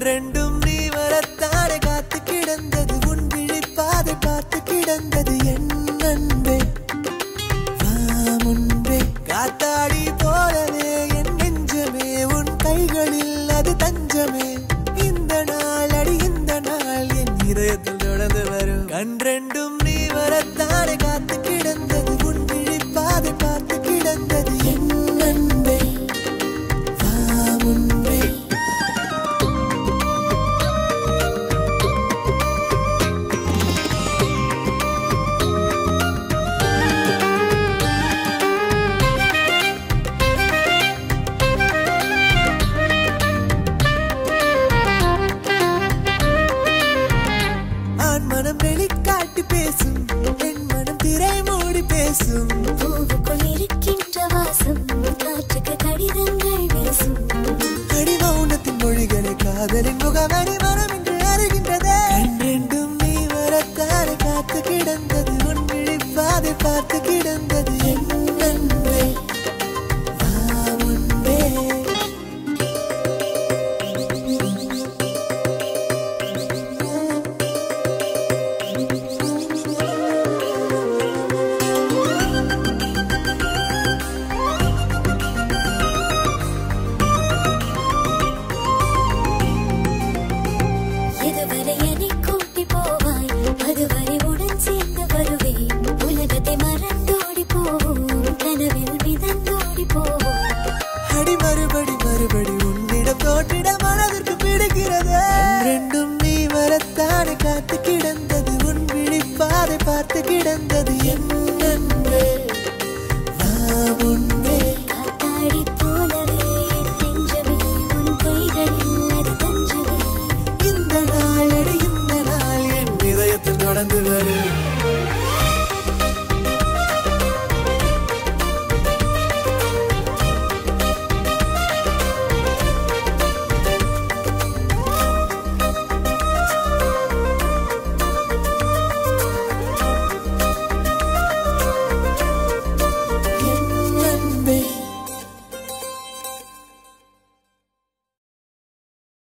கண்ரெண்டும் நீ வரத்தானே காத்து கிடந்தது உன் விழிப்பாதை பார்த்து கிடந்தது என் அன்பே வா முன்பே காத்தாடி போலவே என் நெஞ்சமே உன் கைகளில் அது தஞ்சமே இந்த நாள் அடி இந்த நாள் என் இதயத்தில் தொடர்ந்து வரும் கண்ரெண்டும் நீ வரத்தானே காத்து கிடந்தது உன் விழிப்பாதை பார்த்து கிடந்தது என் அன்பே வா முன்பே ஆண் மனம் வெளிக்காட்டி பேசும் பெண் மனம் திரை மூடி பேசும் பூவுக்குள் இருக்கின்ற வாசம் காற்றுக்கு கடிதங்கள் வீசும் அடி மௌனத்தின் மொழிகளை காதலின் முகவரி மனம் என்று அறிகின்றதே கண்டெண்டும் நீ வரத்தானே காத்து கிடந்தது உன் விழிப்பாதை பார்த்து கிடந்தது என் அன்பே வா முன்பே எதுவரை என்னை கூட்டி போவாய் அதுவரை உடன் சேர்ந்து வருவேன் உலகத்தை மறந்தோடி போவோம் கனவில் மிதந்தோடி போவோம் அடி மறுபடி மறுபடி உன்னிடம் தோற்றிட மனதிற்கு பிடிக்கிறது ரெண்டும் நீ வரத்தானே காத்து கிடந்தது உன் விழிப்பாதை பார்த்து கிடந்தது என் அன்பே வா முன்பே காத்தாடி போலவே நெஞ்சமே உன் கைகளில் அது தஞ்சமே இந்த நாள் அடி இந்த நாள் என் இதயத்தில் தொடர்ந்து வரும்